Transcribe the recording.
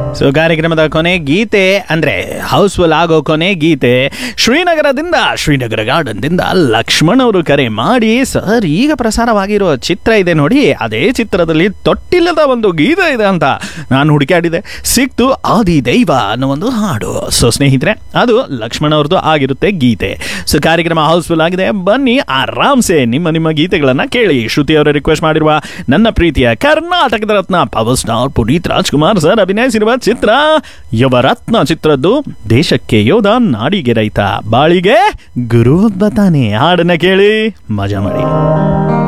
so ಕಾರ್ಯಕ್ರಮದ ಕೊನೆ ಗೀತೆ ಅಂದ್ರೆ ಹೌಸ್ಫುಲ್ ಆಗೋ ಕೊನೆ ಗೀತೆ ಶ್ರೀನಗರದಿಂದ ಶ್ರೀನಗರ ಗಾರ್ಡನ್ದಿಂದ ಲಕ್ಷ್ಮಣ್ ಅವರು ಕರೆ ಮಾಡಿ ಸರ್ ಈಗ ಪ್ರಸಾರವಾಗಿರೋ ಚಿತ್ರ ಇದೆ ನೋಡಿ ಅದೇ ಚಿತ್ರದಲ್ಲಿ ತೊಟ್ಟಿಲ್ಲದ ಒಂದು ಗೀತೆ ಇದೆ ಅಂತ ನಾನು ಹುಡುಕಾಡಿದೆ ಸಿಕ್ತು ಆದಿ ದೈವ ಅನ್ನೋ ಒಂದು ಹಾಡು ಸೊ ಸ್ನೇಹಿತರೆ ಅದು ಲಕ್ಷ್ಮಣ್ ಅವ್ರದ್ದು ಆಗಿರುತ್ತೆ ಗೀತೆ ಸೊ ಕಾರ್ಯಕ್ರಮ ಹೌಸ್ಫುಲ್ ಆಗಿದೆ ಬನ್ನಿ ಆರಾಮ್ಸೆ ನಿಮ್ಮ ನಿಮ್ಮ ಗೀತೆಗಳನ್ನ ಕೇಳಿ ಶ್ರುತಿ ಅವರು ರಿಕ್ವೆಸ್ಟ್ ಮಾಡಿರುವ ನನ್ನ ಪ್ರೀತಿಯ ಕರ್ನಾಟಕದ ರತ್ನ power star Puneeth Rajkumar sir ಅಭಿನಯಿಸಿರುವ ಚಿತ್ರ ಯುವರತ್ನ ಚಿತ್ರದ್ದು ದೇಶಕ್ಕೆ ಯೋಧ ನಾಡಿಗೆ ರೈತ ಬಾಳಿಗೆ ಗುರು ಬತಾನೆ ಹಾಡನ್ನ ಕೇಳಿ ಮಜಾ ಮಾಡಿ